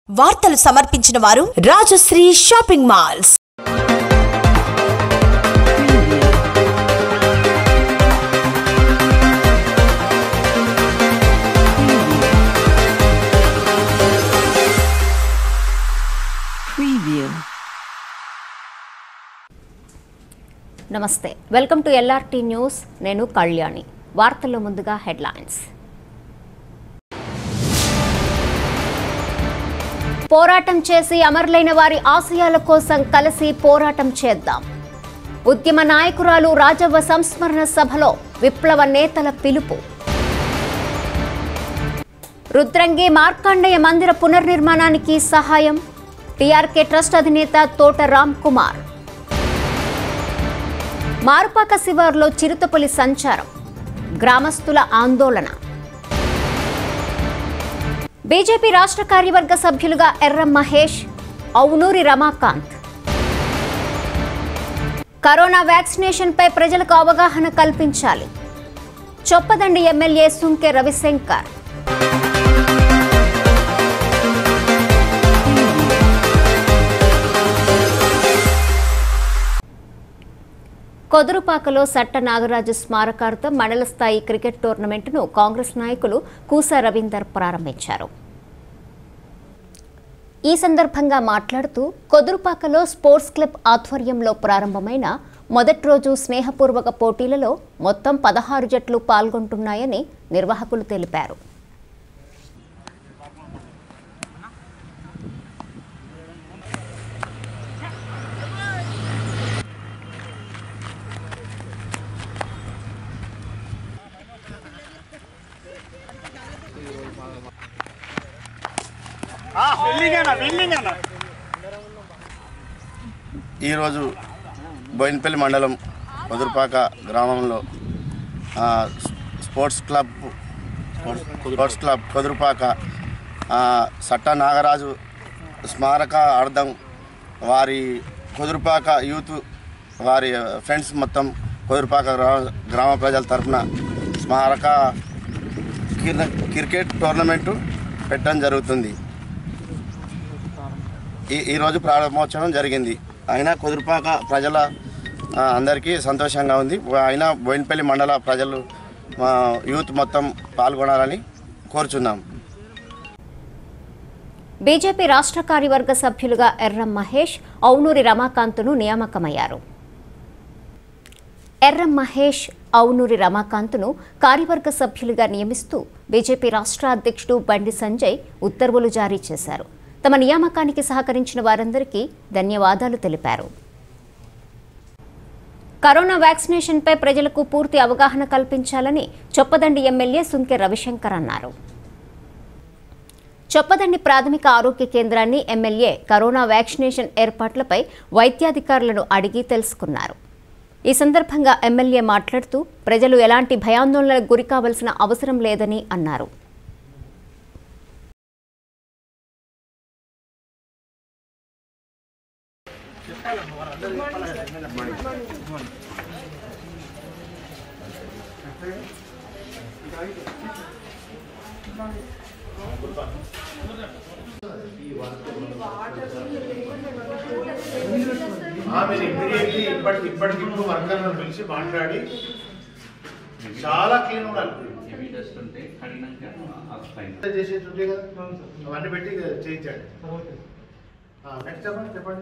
వార్తలు సమర్పించిన వారు రాజశ్రీ షాపింగ్ మాల్స్ Preview. నమస్తే వెల్కమ్ టు ఎల్ఆర్టీ న్యూస్ నేను కళ్యాణి వార్తల్లో ముందుగా హెడ్లైన్స్ పోరాటం చేసి అమరులైన వారి ఆశయాల కోసం కలిసి పోరాటం చేద్దాం ఉద్యమ నాయకురాలు రాజవ్వ సంస్మరణ సభలో విప్లవ నేతల పిలుపు రుద్రంగి మార్కండేయ మందిర పునర్నిర్మాణానికి సహాయం టీఆర్కే ట్రస్ట్ అధినేత తోట రామ్ కుమార్ మారుపాక శివార్లో చిరుతపులి సంచారం గ్రామస్తుల ఆందోళన బీజేపీ రాష్ట్ర కార్యవర్గ సభ్యులుగా ఎర్రం మహేష్ అవునూరి రమాకాంత్ కరోనా వ్యాక్సినేషన్పై ప్రజలకు అవగాహన కల్పించాలి చొప్పదండి ఎమ్మెల్యే సుంకె రవిశంకర్ కొదురుపాకలో సట్ట నాగరాజు స్మారకార్థం మండల స్థాయి క్రికెట్ టోర్నమెంటును కాంగ్రెస్ నాయకులు కూసా రవీందర్ ప్రారంభించారు ఈ సందర్భంగా మాట్లాడుతూ కొదురుపాకలో స్పోర్ట్స్ క్లబ్ ఆధ్వర్యంలో ప్రారంభమైన మొదటి రోజు స్నేహపూర్వక పోటీలలో మొత్తం పదహారు జట్లు పాల్గొంటున్నాయని నిర్వాహకులు తెలిపారు ఈరోజు బోయినపల్లి మండలం మధురపాక గ్రామంలో ఆ, sports club sports sports club Kudurupaka ఆ, సట్ట నాగరాజు స్మారక అర్థం వారి కుదురుపాక యూత్ వారి ఫ్రెండ్స్ మొత్తం కుదురుపాక గ్రామ గ్రామ ప్రజల తరఫున స్మారక కిర్- క్రికెట్ టోర్నమెంటు పెట్టడం జరుగుతుంది ఈ ఈరోజు ప్రారంభోత్సవం జరిగింది అయినా కుదురుపాక ప్రజల ఆ, అందరికీ సంతోషంగా ఉంది అయినా బోయినపల్లి మండల ప్రజలు ఆ, యూత్ మొత్తం పాల్గొనాలని కోరుచున్నాం బీజేపీ రాష్ట్ర కార్యవర్గ సభ్యులుగా ఎర్రం మహేష్ అవునూరి రమాకాంత్ను నియామకమయ్యారు ఎర్రం మహేష్ అవునూరి రమాకాంత్ను కార్యవర్గ సభ్యులుగా నియమిస్తూ బీజేపీ రాష్ట్ర అధ్యక్షుడు బండి సంజయ్ ఉత్తర్వులు జారీ చేశారు తమ నియామకానికి సహకరించిన వారందరికీ ధన్యవాదాలు తెలిపారు కరోనా వ్యాక్సినేషన్పై ప్రజలకు పూర్తి అవగాహన కల్పించాలని చొప్పదండి ఎమ్మెల్యే సుంకె రవిశంకర్ అన్నారు చొప్పదండి ప్రాథమిక ఆరోగ్య కేంద్రాన్ని ఎమ్మెల్యే కరోనా వ్యాక్సినేషన్ ఏర్పాట్లపై వైద్యాధికారులను అడిగి తెలుసుకున్నారు ఈ సందర్భంగా ఎమ్మెల్యే మాట్లాడుతూ ప్రజలు ఎలాంటి భయాందోళనలకు గురి కావాల్సిన అవసరం లేదని అన్నారు ఆమె ఇమ్మీడియట్లీ ఇప్పటి ఇప్పటికిప్పుడు వర్కర్లను పిలిచి మాట్లాడి చాలా క్లీన్ ఉండాలి హెవీ డస్ట్ ఉంటే కడిగినాక అర్థమైంది చేసేది ఉంటాయి కదా అవన్నీ పెట్టి చేయించండి నెక్స్ట్ చెప్పండి చెప్పండి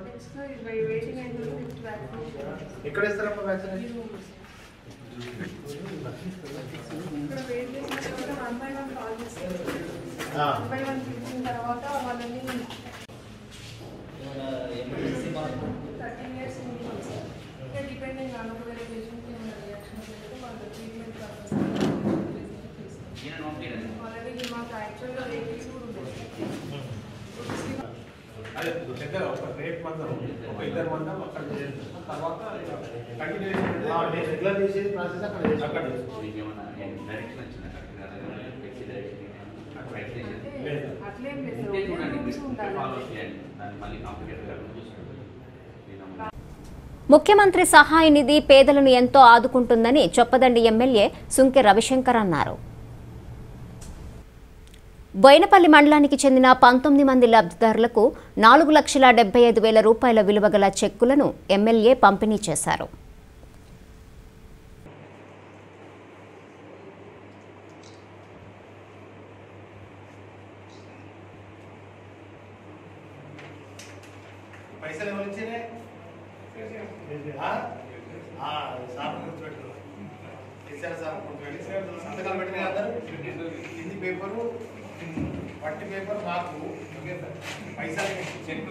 ఎక్కడ ఇస్తారమ్మా వ్యాక్సినేషన్ ఆ, తర్వాత వాళ్ళని థర్టీన్ ఇయర్స్ ఇంకా డిపెండింగ్ ఆన్ ఒకవేళ పేషెంట్ ఏమైనా రియాక్షన్ అయితే వాళ్ళ ట్రీట్మెంట్ పర్పస్ ఆల్రెడీ మాకు యాక్చువల్గా వెహికల్స్ కూడా ఉండేది అదే దగ్గర ఒక రేట్ మందం ఒక ఇద్దరు మందం అక్కడ చేస్తాం తర్వాత రెగ్యులర్ చేసేది ప్రాసెస్ అక్కడ చేస్తాం. అక్కడ చేస్తాం. మీకు ఏమైనా డైరెక్షన్ వచ్చిందా కరెక్ట్గా వ్యక్తి డైరెక్షన్ అక్కడ రైట్ చేసేది లేదు. అట్లేం లేదు ఉంటే చూడండి రూమ్స్ మీరు ఉండాలి ఫాలో చేయండి దాన్ని మళ్ళీ కాంప్లికేట్ కాకుండా చూసుకోండి నేను ముఖ్యమంత్రి సహాయ నిధి పేదలను ఎంతో ఆదుకుంటుందని చొప్పదండి ఎమ్మెల్యే సుంకె రవిశంకర్ అన్నారు బోయినపల్లి మండలానికి చెందిన పంతొమ్మిది మంది లబ్ధిదారులకు నాలుగు లక్షల డెబ్బై ఐదు వేల రూపాయల విలువ గల చెక్కులను ఎమ్మెల్యే పంపిణీ చేశారు పైసలు ఎవరు ఇచ్చినే సార్ గుర్తుపెట్టుకో కేసీఆర్ సార్ గుర్తుపెట్టి సంతకాలు పెట్టిన అందరూ హిందీ పేపరు పట్టి పేపర్ మాకు పైసలు చెక్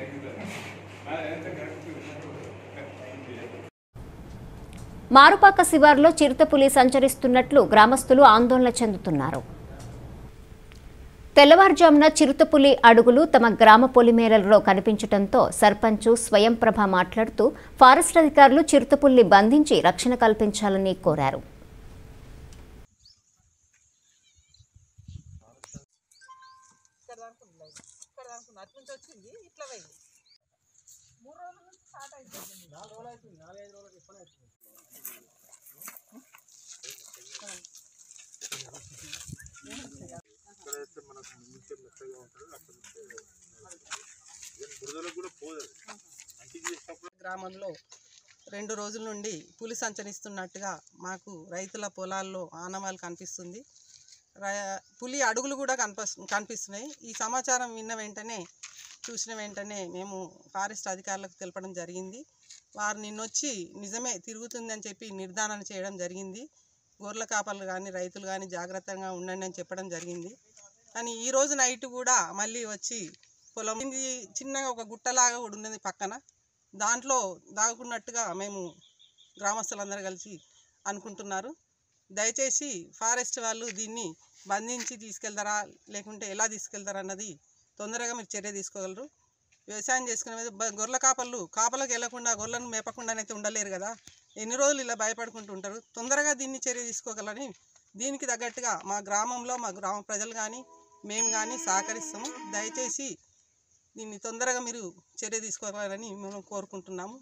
మారుపాక శివారులో చిరుతపులి సంచరిస్తున్నట్లు గ్రామస్తులు ఆందోళన చెందుతున్నారు తెల్లవారుజామున చిరుతపులి అడుగులు తమ గ్రామ పొలిమేరలలో కనిపించడంతో సర్పంచు స్వయంప్రభ మాట్లాడుతూ ఫారెస్ట్ అధికారులు చిరుతపుల్ని బంధించి రక్షణ కల్పించాలని కోరారు గ్రామంలో రెండు రోజుల నుండి పులి సంచరిస్తున్నట్టుగా మాకు రైతుల పొలాల్లో ఆనవాలు కనిపిస్తుంది ర- పులి అడుగులు కూడా కనిపి కనిపిస్తున్నాయి ఈ సమాచారం విన్న వెంటనే చూసిన వెంటనే మేము ఫారెస్ట్ అధికారులకు తెలపడం జరిగింది వారు నిన్నొచ్చి నిజమే తిరుగుతుందని చెప్పి నిర్ధారణ చేయడం జరిగింది గొర్రెల కాపర్లు కానీ రైతులు కానీ జాగ్రత్తగా ఉండండి అని చెప్పడం జరిగింది కానీ ఈ రోజు నైట్ కూడా మళ్ళీ వచ్చి పొలం ఇది చిన్నగా ఒక గుట్టలాగా కూడా ఉన్నది పక్కన దాంట్లో దాగుకున్నట్టుగా మేము గ్రామస్తులందరూ కలిసి అనుకుంటున్నారు దయచేసి ఫారెస్ట్ వాళ్ళు దీన్ని బంధించి తీసుకెళ్తారా లేకుంటే ఎలా తీసుకెళ్తారా అన్నది తొందరగా మీరు చర్య తీసుకోగలరు వ్యవసాయం చేసుకునే మీద బ- గొర్రెల కాపర్లు కాపలకు వెళ్లకుండా గొర్రెలను మేపకుండానైతే ఉండలేరు కదా ఎన్ని రోజులు ఇలా భయపడుకుంటూ ఉంటారు తొందరగా దీన్ని చర్య తీసుకోగలని దీనికి తగ్గట్టుగా మా గ్రామంలో మా గ్రామ ప్రజలు కానీ మేము కానీ సహకరిస్తాము దయచేసి దీన్ని తొందరగా మీరు చర్య తీసుకోవాలని మేము కోరుకుంటున్నాము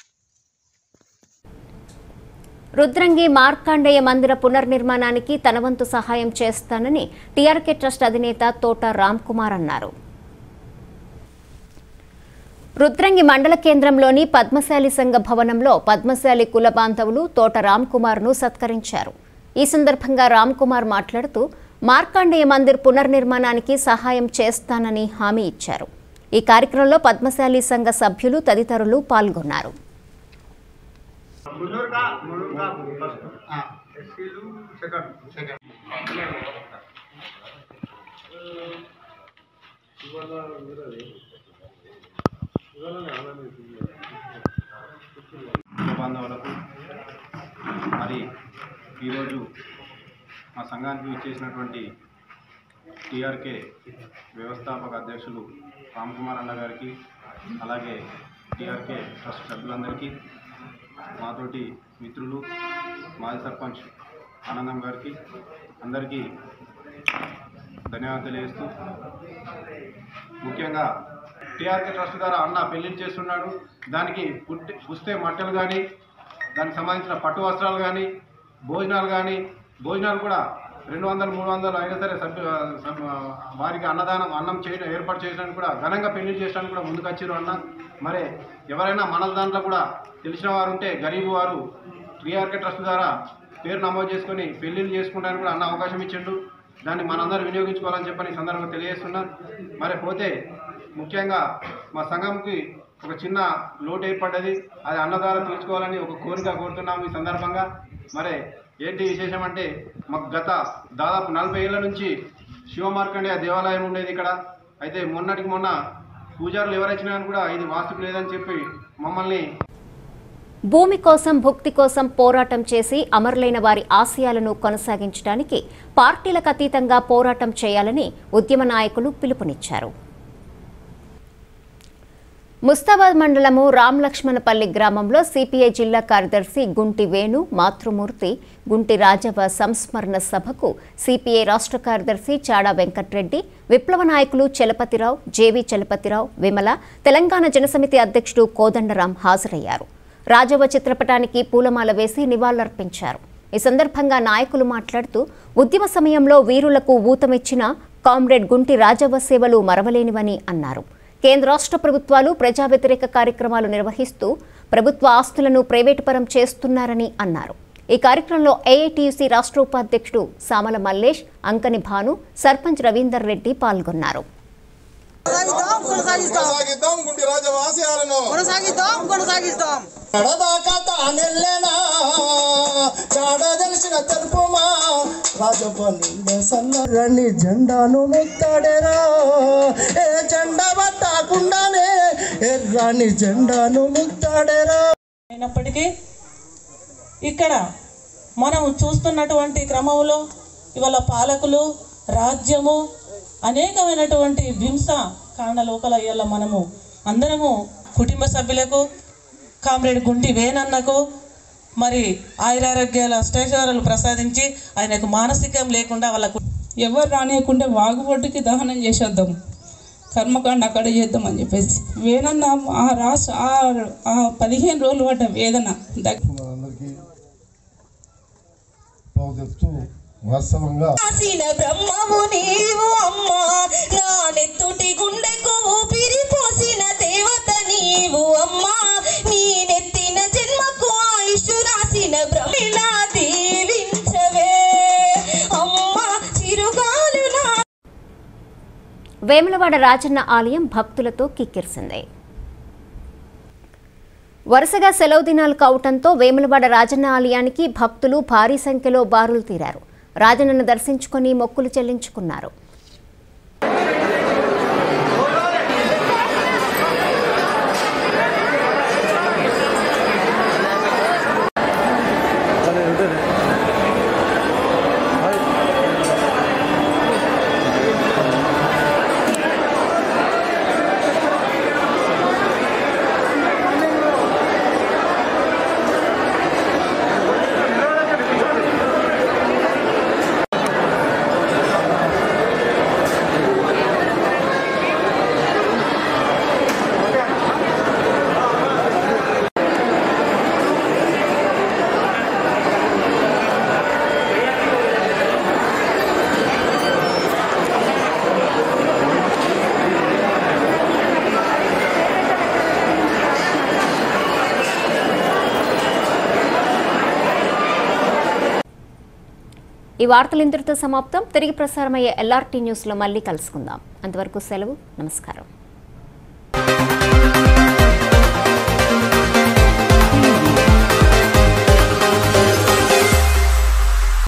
రుద్రంగి మార్కాండేయ మందిర పునర్నిర్మాణానికి తన వంతు సహాయం చేస్తానని టీఆర్కే ట్రస్ట్ అధినేత తోట రామ్ కుమార్ అన్నారు రుద్రంగి మండల కేంద్రంలోని పద్మశాలి సంఘ భవనంలో పద్మశాలి కుల బాంధవులు తోట రామ్ కుమార్ను సత్కరించారు ఈ సందర్భంగా రామ్ కుమార్ మాట్లాడుతూ మార్కాండేయ మందిర్ పునర్నిర్మాణానికి సహాయం చేస్తానని హామీ ఇచ్చారు ఈ కార్యక్రమంలో పద్మశాలి సంఘ సభ్యులు తదితరులు పాల్గొన్నారు బాంధవులకు మరి ఈరోజు మా సంఘానికి ఇచ్చేసినటువంటి టీఆర్కే వ్యవస్థాపక అధ్యక్షులు రామ్కుమార్ అన్న గారికి అలాగే టీఆర్కే ట్రస్ట్ సభ్యులందరికీ మాతోటి మిత్రులు మాజీ సర్పంచ్ ఆనందం గారికి అందరికీ ధన్యవాదాలు తెలియజేస్తూ ముఖ్యంగా టీఆర్కే ట్రస్ట్ ద్వారా అన్న పెళ్లిళ్ళు చేస్తున్నాడు దానికి పుట్టి పుస్తే మట్టలు కానీ దానికి సంబంధించిన పట్టు వస్త్రాలు కానీ భోజనాలు కానీ భోజనాలు కూడా రెండు వందలు మూడు వందలు అయినా సరే సభ్యు సభ్యు- వారికి అన్నదానం అన్నం చేయడం ఏర్పాటు చేయడానికి కూడా ఘనంగా పెళ్లి చేయడానికి కూడా ముందుకు వచ్చారు అన్న మరి ఎవరైనా మన దాంట్లో కూడా తెలిసిన వారు ఉంటే గరీబ్ వారు టీఆర్కే ట్రస్ట్ ద్వారా పేరు నమోదు చేసుకొని పెళ్లిళ్ళు చేసుకోవడానికి కూడా అన్న అవకాశం ఇచ్చిండు దాన్ని మనందరూ వినియోగించుకోవాలని చెప్పని ఈ సందర్భంగా తెలియజేస్తున్నా మరి పోతే ముఖ్యంగా మా సంఘంకి ఒక చిన్న లోటు ఏర్పడ్డది అది అన్న ద్వారా తీర్చుకోవాలని ఒక కోరిక కోరుతున్నాము ఈ సందర్భంగా మరి ఏంటి విశేషం అంటే మాకు గత దాదాపు నలభై ఏళ్ళ నుంచి శివమార్కండేయ దేవాలయం ఉండేది ఇక్కడ అయితే మొన్నటికి మొన్న పూజారులు ఎవరైనా కానీ కూడా ఇది వాస్తుకు లేదని చెప్పి మమ్మల్ని భూమి కోసం భుక్తి కోసం పోరాటం చేసి అమరులైన వారి ఆశయాలను కొనసాగించడానికి పార్టీలకు అతీతంగా పోరాటం చేయాలని ఉద్యమ నాయకులు పిలుపునిచ్చారు ముస్తాబాద్ మండలము రామ్ లక్ష్మణపల్లి గ్రామంలో సిపిఐ జిల్లా కార్యదర్శి గుంటి వేణు మాతృమూర్తి గుంటి రాజవ సంస్మరణ సభకు సిపిఐ రాష్ట్ర కార్యదర్శి చాడా వెంకట్రెడ్డి విప్లవ నాయకులు చలపతిరావు జేవి చలపతిరావు విమల తెలంగాణ జనసమితి అధ్యక్షుడు కోదండరాం హాజరయ్యారు రాజవ చిత్రపటానికి పూలమాల వేసి నివాళులర్పించారు ఈ సందర్భంగా నాయకులు మాట్లాడుతూ ఉద్యమ సమయంలో వీరులకు ఊతమిచ్చిన కామ్రేడ్ గుంటి రాజవ్వ సేవలు మరవలేనివని అన్నారు కేంద్ర రాష్ట్ర ప్రభుత్వాలు ప్రజా వ్యతిరేక కార్యక్రమాలు నిర్వహిస్తూ ప్రభుత్వ ఆస్తులను ప్రైవేటు పరం చేస్తున్నారని అన్నారు ఈ కార్యక్రమంలో ఏఐటీయూసీ రాష్ట్ర ఉపాధ్యక్షుడు సామల మల్లేష్ అంకని భాను సర్పంచ్ రవీందర్ రెడ్డి పాల్గొన్నారు కొనసాగిద్దాం గుండి రాజవాస్యాలను కొనసాగిద్దాం కొనసాగిద్దాం నడదాకా తానెల్లేనా చాడ తెలిసిన తెలుపుమా రాజపల్లి సన్నరణి జెండాను మెత్తాడేరా ఏ జెండా పట్టకుండానే ఎర్రాని జెండాను మెత్తాడేరా అయినప్పటికీ ఇక్కడ మనం చూస్తున్నటువంటి క్రమంలో ఇవాళ పాలకులు రాజ్యము అనేకమైనటువంటి హింస కారణ లోపల ఇవాళ మనము అందరము కుటుంబ సభ్యులకు కామ్రేడ్ గుంటి వేనన్నకు మరి ఆయురారోగ్యాల అష్టైశ్వర్యాలు ప్రసాదించి ఆయనకు మానసికం లేకుండా వాళ్ళకు ఎవరు రానియకుండా వాగుబొట్టుకి దహనం చేసేద్దాం కర్మకాండ అక్కడ చేద్దాం అని చెప్పేసి వేదన ఆ రాష్ట్ర ఆ- ఆ పదిహేను రోజులు పడ్డ వేదన దగ్గర అందరికీ చెప్తూ వాస్తవంగా రాసిన బ్రహ్మము నీవు అమ్మా నా నెత్తుటి గుండెకు ఊపిరి పోసిన దేవత నీవు అమ్మా నీ నెత్తిన జన్మకు ఆయుష్ రాసిన బ్రహ్మిళ దీవించవే అమ్మా చిరుగాలు నా వేములవాడ రాజన్న ఆలయం భక్తులతో కిక్కిరిసింది వరుసగా సెలవు దినాలు కావటంతో వేములవాడ రాజన్న ఆలయానికి భక్తులు భారీ సంఖ్యలో బారులు తీరారు రాజన్నను దర్శించుకొని మొక్కులు చెల్లించుకున్నారు ఈ వార్తలు ఇంతటితో సమాప్తం తిరిగి ప్రసారమయ్యే ఎల్ఆర్టీ న్యూస్లో మళ్ళీ కలుసుకుందాం అంతవరకు సెలవు నమస్కారం